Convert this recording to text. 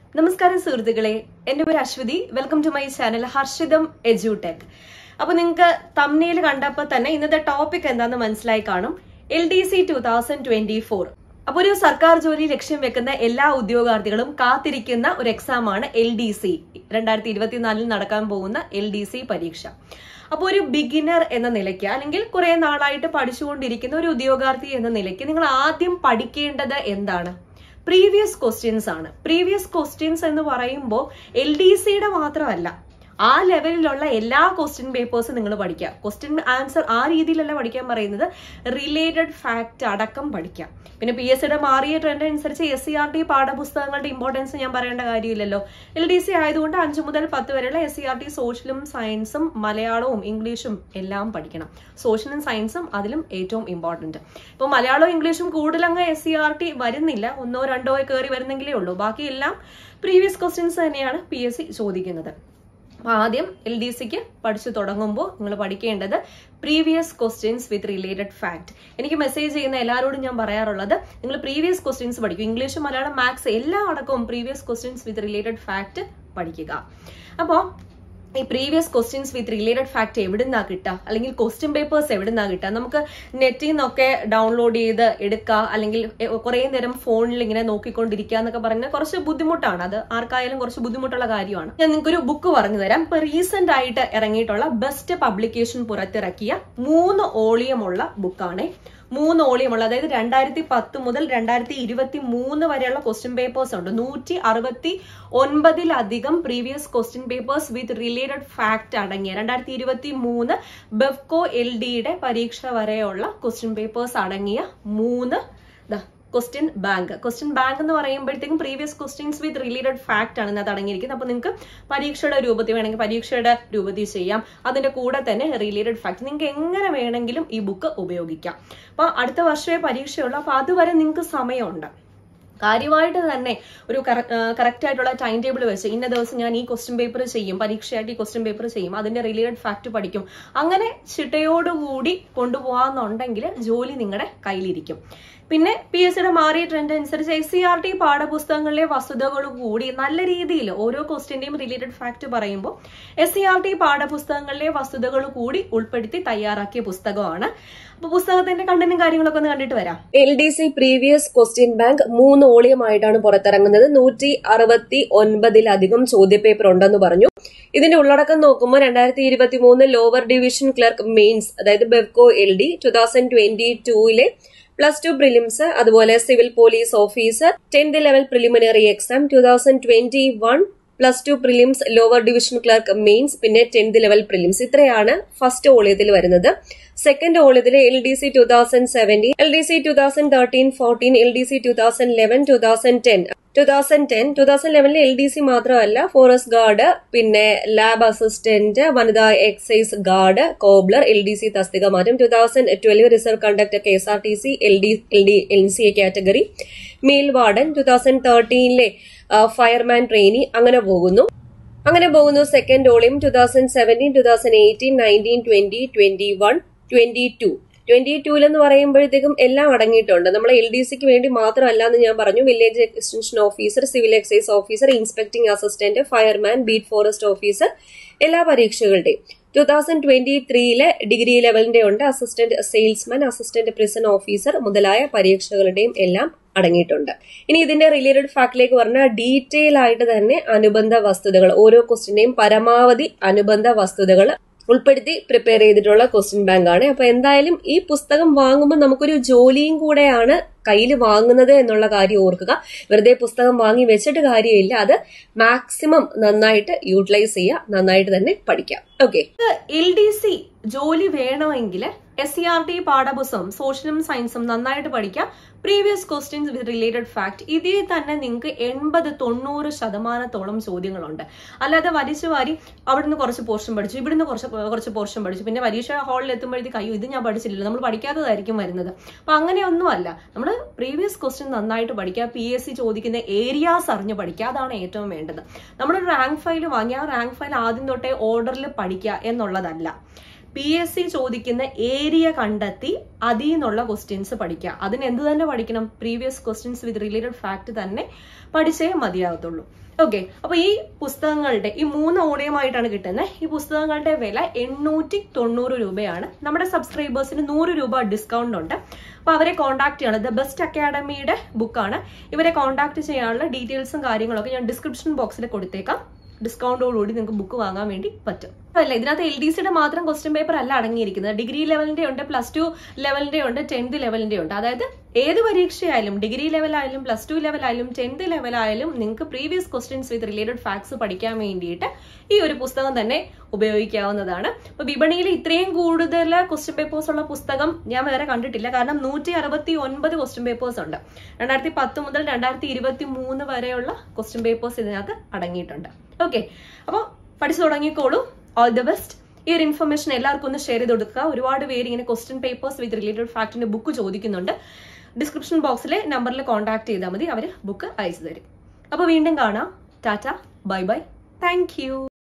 നമസ്കാരം സുഹൃത്തുക്കളെ എന്റെ പേര് Aswathy welcome to my channel Harshitham എജ്യൂടെക് അപ്പൊ നിങ്ങൾക്ക് തമ്നയിൽ കണ്ടപ്പോൾ തന്നെ ഇന്നത്തെ ടോപ്പിക് എന്താണെന്ന് മനസ്സിലായി കാണും L D C two thousand twenty four അപ്പൊ ഒരു സർക്കാർ ജോലി ലക്ഷ്യം വെക്കുന്ന എല്ലാ ഉദ്യോഗാർത്ഥികളും കാത്തിരിക്കുന്ന ഒരു എക്സാം ആണ് എൽ ഡി സി രണ്ടായിരത്തി ഇരുപത്തിനാലിൽ നടക്കാൻ പോകുന്ന എൽ ഡി സി പരീക്ഷ അപ്പോൾ ഒരു ബിഗിനർ എന്ന നിലയ്ക്ക് അല്ലെങ്കിൽ കുറെ നാളായിട്ട് പഠിച്ചുകൊണ്ടിരിക്കുന്ന ഒരു ഉദ്യോഗാർത്ഥി എന്ന നിലയ്ക്ക് നിങ്ങൾ ആദ്യം പഠിക്കേണ്ടത് എന്താണ് പ്രീവിയസ് ക്വസ്റ്റ്യൻസ് ആണ് പ്രീവിയസ് ക്വസ്റ്റ്യൻസ് എന്ന് പറയുമ്പോൾ എൽ ഡി സിയുടെ മാത്രമല്ല ആ ലെവലിലുള്ള എല്ലാ ക്വസ്റ്റ്യൻ പേപ്പേഴ്സും നിങ്ങൾ പഠിക്കുക ക്വസ്റ്റ്യൻ ആൻസർ ആ രീതിയിലല്ല പഠിക്കാൻ പറയുന്നത് റിലേറ്റഡ് ഫാക്റ്റ് അടക്കം പഠിക്കാം പിന്നെ പി എസ് സിയുടെ മാറിയ ട്രെൻഡ് അനുസരിച്ച് എസ് സി ആർ ടി പാഠപുസ്തകങ്ങളുടെ ഇമ്പോർട്ടൻസ് ഞാൻ പറയേണ്ട കാര്യമില്ലല്ലോ എൽ ഡി സി ആയതുകൊണ്ട് അഞ്ച് മുതൽ പത്ത് വരെയുള്ള എസ് സി ആർ ടി സോഷ്യലും സയൻസും മലയാളവും ഇംഗ്ലീഷും എല്ലാം പഠിക്കണം സോഷ്യലും സയൻസും അതിലും ഏറ്റവും ഇമ്പോർട്ടന്റ് ഇപ്പോൾ മലയാളവും ഇംഗ്ലീഷും കൂടുതലങ്ങ് എസ് സി ആർ ടി വരുന്നില്ല ഒന്നോ രണ്ടോ കയറി വരുന്നെങ്കിലേ ഉള്ളൂ ബാക്കിയെല്ലാം പ്രീവിയസ് ക്വസ്റ്റ്യൻസ് തന്നെയാണ് പി എസ് സി ചോദിക്കുന്നത് അപ്പൊ ആദ്യം എൽ ഡി സിക്ക് പഠിച്ചു തുടങ്ങുമ്പോൾ നിങ്ങൾ പഠിക്കേണ്ടത് previous questions with related fact എനിക്ക് മെസ്സേജ് ചെയ്യുന്ന എല്ലാവരോടും ഞാൻ പറയാറുള്ളത് നിങ്ങൾ പ്രീവിയസ് ക്വസ്റ്റ്യൻസ് പഠിക്കും ഇംഗ്ലീഷ് മലയാളം മാത്സ് എല്ലാം അടക്കവും previous questions with related fact പഠിക്കുക അപ്പോൾ ഈ previous questions with related fact എവിടുന്നാ കിട്ടുക അല്ലെങ്കിൽ ക്വസ്റ്റ്യൻ പേപ്പേഴ്സ് എവിടുന്നാ കിട്ടുക നമുക്ക് നെറ്റിൽ നിന്നൊക്കെ ഡൗൺലോഡ് ചെയ്ത് എടുക്കുക അല്ലെങ്കിൽ കുറേ നേരം ഫോണിൽ ഇങ്ങനെ നോക്കിക്കൊണ്ടിരിക്കുക എന്നൊക്കെ പറഞ്ഞാൽ കുറച്ച് ബുദ്ധിമുട്ടാണ് അത് ആർക്കായാലും കുറച്ച് ബുദ്ധിമുട്ടുള്ള കാര്യമാണ് ഞാൻ നിങ്ങൾക്ക് ഒരു ബുക്ക് പറഞ്ഞു തരാം ഇപ്പൊ റീസെന്റ് ആയിട്ട് ഇറങ്ങിയിട്ടുള്ള ബെസ്റ്റ് പബ്ലിക്കേഷൻ പുറത്തിറക്കിയ മൂന്ന് ഓളിയമുള്ള ബുക്കാണ് മൂന്ന് ഓളിയമുള്ള അതായത് രണ്ടായിരത്തി പത്ത് മുതൽ രണ്ടായിരത്തി ഇരുപത്തി മൂന്ന് വരെയുള്ള ക്വസ്റ്റ്യൻ പേപ്പേഴ്സ് ഉണ്ട് നൂറ്റി അറുപത്തി ഒൻപതിലധികം previous question papers with related fact അടങ്ങിയ രണ്ടായിരത്തി ഇരുപത്തി മൂന്ന് ബെഫ്കോ എൽ ഡിയുടെ പരീക്ഷ വരെയുള്ള ക്വസ്റ്റ്യൻ പേപ്പേഴ്സ് അടങ്ങിയ മൂന്ന് ക്വസ്റ്റ്യൻ ബാങ്ക് ക്വസ്റ്റ്യൻ ബാങ്ക് എന്ന് പറയുമ്പോഴത്തേക്കും previous questions with related fact ആണ് ഇതിനകത്ത് അടങ്ങിയിരിക്കുന്നത് അപ്പൊ നിങ്ങൾക്ക് പരീക്ഷയുടെ രൂപത്തിൽ വേണമെങ്കിൽ പരീക്ഷയുടെ രൂപത്തിൽ ചെയ്യാം അതിന്റെ കൂടെ തന്നെ റിലേറ്റഡ് ഫാക്ട് നിങ്ങൾക്ക് എങ്ങനെ വേണമെങ്കിലും ഈ ബുക്ക് ഉപയോഗിക്കാം അപ്പൊ അടുത്ത വർഷമേ പരീക്ഷയുള്ളൂ അപ്പൊ അതുവരെ നിങ്ങൾക്ക് സമയമുണ്ട് കാര്യമായിട്ട് തന്നെ ഒരു കറക്റ്റ് ആയിട്ടുള്ള ടൈം ടേബിൾ വെച്ച് ഇന്ന ദിവസം ഞാൻ ഈ ക്വസ്റ്റ്യൻ പേപ്പർ ചെയ്യും പരീക്ഷയായിട്ട് ഈ ക്വസ്റ്റ്യൻ പേപ്പർ ചെയ്യും അതിന്റെ റിലേറ്റഡ് ഫാക്ട് പഠിക്കും അങ്ങനെ ചിട്ടയോടുകൂടി കൊണ്ടുപോകാന്നുണ്ടെങ്കിൽ ജോലി നിങ്ങളുടെ കയ്യിലിരിക്കും പിന്നെ പി എസ് സിയുടെ മാറിയ ട്രെൻഡ് അനുസരിച്ച് എസ് സി ആർ ടി പാഠപുസ്തകങ്ങളിലെ വസ്തുതകൾ കൂടി നല്ല രീതിയിൽ ഓരോ ക്വസ്റ്റ്യന്റെയും റിലേറ്റഡ് ഫാക്ട് പറയുമ്പോൾ എസ് സി ആർ ടി പാഠപുസ്തകങ്ങളിലെ വസ്തുതകൾ കൂടി ഉൾപ്പെടുത്തി തയ്യാറാക്കിയ പുസ്തകമാണ് അപ്പൊ പുസ്തകത്തിന്റെ കണ്ടന്റും കാര്യങ്ങളൊക്കെ ഒന്ന് കണ്ടിട്ട് വരാം L D C previous question bank മൂന്ന് ഓളിയമായിട്ടാണ് പുറത്തിറങ്ങുന്നത് നൂറ്റി അറുപത്തി ഒൻപതിലധികം ചോദ്യപേപ്പർ ഉണ്ടെന്ന് പറഞ്ഞു ഇതിന്റെ ഉള്ളടക്കം നോക്കുമ്പോൾ രണ്ടായിരത്തി ഇരുപത്തി മൂന്ന് ലോവർ ഡിവിഷൻ ക്ലർക്ക് മെയിൻസ് അതായത് Bevco L D two thousand twenty ടൂയിലെ പ്ലസ് ടു പ്രിലിംസ് അതുപോലെ civil police officer tenth level preliminary exam two thousand twenty one plus two prelims lower division clerk mains പിന്നെ ടെൻത്ത് ലെവൽ പ്രിലിംസ് ഇത്രയാണ് first ഓളിയത്തിൽ വരുന്നത് second ഓളിയത്തിൽ L D C two thousand seventeen L D C two thousand thirteen fourteen L D C two thousand eleven two thousand ten two thousand ten two thousand ലെവനിൽ L D C മാത്രമല്ല forest guard പിന്നെ lab assistant വനിതാ excise guard cobbler L D C തസ്തിക മാറ്റം two thousand twelve reserve conductor K S R T C L D L D N C A category male warden two thousand തേർട്ടീനിലെ fireman trainee അങ്ങനെ പോകുന്നു അങ്ങനെ പോകുന്നു second ഓളിയം two thousand seventeen two thousand eighteen nineteen twenty twenty one twenty two twenty ടൂൽ എന്ന് പറയുമ്പോഴത്തേക്കും എല്ലാം അടങ്ങിയിട്ടുണ്ട് നമ്മൾ എൽ ഡി സിക്ക് വേണ്ടി മാത്രമല്ല എന്ന് ഞാൻ പറഞ്ഞു village extension officer civil excise officer inspecting assistant fireman beat forest officer എല്ലാ പരീക്ഷകളുടെയും ടൂ തൗസൻഡ് ട്വന്റി ത്രീയിലെ ഡിഗ്രി ലെവലിന്റെ ഉണ്ട് assistant salesman assistant prison officer മുതലായ പരീക്ഷകളുടെയും എല്ലാം അടങ്ങിയിട്ടുണ്ട് ഇനി ഇതിന്റെ റിലേറ്റഡ് ഫാക്ടിലേക്ക് പറഞ്ഞാൽ ഡീറ്റെയിൽ ആയിട്ട് തന്നെ അനുബന്ധ വസ്തുതകൾ ഓരോ ക്വസ്റ്റിന്റെയും പരമാവധി അനുബന്ധ വസ്തുതകൾ ഉൾപ്പെടുത്തി പ്രിപ്പയർ ചെയ്തിട്ടുള്ള ക്വസ്റ്റ്യൻ ബാങ്ക് ആണ് അപ്പൊ എന്തായാലും ഈ പുസ്തകം വാങ്ങുമ്പോൾ നമുക്കൊരു ജോലിയും കൂടെയാണ് കയ്യിൽ വാങ്ങുന്നത് എന്നുള്ള കാര്യം ഓർക്കുക വെറുതെ പുസ്തകം വാങ്ങി വെച്ചിട്ട് കാര്യമില്ല അത് മാക്സിമം നന്നായിട്ട് യൂട്ടിലൈസ് ചെയ്യുക നന്നായിട്ട് തന്നെ പഠിക്കാം ഓക്കെ എൽ ഡി സി ജോലി വേണമെങ്കിൽ എസ് സി ആർ ടി പാഠപുസ്തകം സോഷ്യലും സയൻസും നന്നായിട്ട് പഠിക്കാം previous questions with related fact ഇതിൽ തന്നെ നിങ്ങൾക്ക് എൺപത് തൊണ്ണൂറ് ശതമാനത്തോളം ചോദ്യങ്ങളുണ്ട് അല്ലാതെ വലിച്ചു വാരി അവിടുന്ന് കുറച്ച് പോർഷൻ പഠിച്ചു ഇവിടുന്ന് കുറച്ച് കുറച്ച് പോർഷൻ പഠിച്ചു പിന്നെ പരീക്ഷ ഹാളിൽ എത്തുമ്പോഴത്തേക്ക് അയ്യോ ഇത് ഞാൻ പഠിച്ചില്ലല്ലോ നമ്മൾ പഠിക്കാത്തതായിരിക്കും വരുന്നത് അപ്പൊ അങ്ങനെയൊന്നുമല്ല നമ്മൾ പ്രീവിയസ് ക്വസ്റ്റ്യൻ നന്നായിട്ട് പഠിക്കുക പി എസ് സി ചോദിക്കുന്ന ഏരിയാസ് അറിഞ്ഞ് പഠിക്കുക അതാണ് ഏറ്റവും വേണ്ടത് നമ്മൾ റാങ്ക് ഫയൽ വാങ്ങി ആ റാങ്ക് ഫയൽ ആദ്യം തൊട്ടേ ഓർഡറിൽ പഠിക്കുക എന്നുള്ളതല്ല പി എസ് സി ചോദിക്കുന്ന ഏരിയ കണ്ടെത്തി അതിൽ നിന്നുള്ള ക്വസ്റ്റ്യൻസ് പഠിക്കുക അതിന് എന്ത് തന്നെ പഠിക്കണം previous questions with related fact തന്നെ പഠിച്ചേ മതിയാകത്തുള്ളൂ ഓക്കെ അപ്പൊ ഈ പുസ്തകങ്ങളുടെ ഈ മൂന്ന് ഓഡിയമായിട്ടാണ് കിട്ടുന്നത് ഈ പുസ്തകങ്ങളുടെ വില എണ്ണൂറ്റി തൊണ്ണൂറ് രൂപയാണ് നമ്മുടെ സബ്സ്ക്രൈബേഴ്സിന് നൂറ് രൂപ ഡിസ്കൗണ്ട് ഉണ്ട് അപ്പൊ അവരെ കോൺടാക്ട് ചെയ്യണം ദ ബെസ്റ്റ് അക്കാഡമിയുടെ ബുക്കാണ് ഇവരെ കോൺടാക്ട് ചെയ്യാനുള്ള ഡീറ്റെയിൽസും കാര്യങ്ങളൊക്കെ ഞാൻ ഡിസ്ക്രിപ്ഷൻ ബോക്സിൽ കൊടുത്തേക്കാം ഡിസ്കൗണ്ടോടുകൂടി നിങ്ങൾക്ക് ബുക്ക് വാങ്ങാൻ വേണ്ടി പറ്റും അല്ല ഇതിനകത്ത് എൽ ഡി സിയുടെ മാത്രം ക്വസ്റ്റ്യൻ പേപ്പർ അല്ല അടങ്ങിയിരിക്കുന്നത് ഡിഗ്രി ലെവലിന്റെ ഉണ്ട് പ്ലസ് ടു ലെവലിന്റെ ഉണ്ട് ടെൻത്ത് ലെവലിന്റെ ഉണ്ട് അതായത് ഏത് പരീക്ഷയായാലും ഡിഗ്രി ലെവലായാലും പ്ലസ് ടു ലെവലായാലും ടെൻത്ത് ലെവലായാലും നിങ്ങൾക്ക് previous questions with related facts പഠിക്കാൻ വേണ്ടിയിട്ട് ഈ ഒരു പുസ്തകം തന്നെ ഉപയോഗിക്കാവുന്നതാണ് അപ്പൊ വിപണിയിൽ ഇത്രയും കൂടുതൽ ക്വസ്റ്റ്യൻ പേപ്പേഴ്സ് ഉള്ള പുസ്തകം ഞാൻ വേറെ കണ്ടിട്ടില്ല കാരണം നൂറ്റി അറുപത്തി ഒൻപത് ക്വസ്റ്റ്യൻ പേപ്പേഴ്സ് ഉണ്ട് രണ്ടായിരത്തി പത്ത് മുതൽ രണ്ടായിരത്തി ഇരുപത്തി മൂന്ന് വരെയുള്ള ക്വസ്റ്റ്യൻ പേപ്പേഴ്സ് ഇതിനകത്ത് അടങ്ങിയിട്ടുണ്ട് ഓക്കെ അപ്പോൾ പഠിച്ചു തുടങ്ങിക്കോളൂ ഓൾ ദി ബെസ്റ്റ് ഈ ഒരു ഇൻഫർമേഷൻ എല്ലാവർക്കും ഒന്ന് ഷെയർ ചെയ്ത് കൊടുക്കുക ഒരുപാട് പേര് ഇങ്ങനെ ക്വസ്റ്റ്യൻ പേപ്പേഴ്സ് വിത്ത് റിലേറ്റഡ് ഫാക്ടിന്റെ ബുക്ക് ചോദിക്കുന്നുണ്ട് ഡിസ്ക്രിപ്ഷൻ ബോക്സിലെ നമ്പറിൽ കോൺടാക്ട് ചെയ്താൽ മതി അവർ ബുക്ക് അയച്ചു തരും അപ്പോൾ വീണ്ടും കാണാം tata bye bye thank U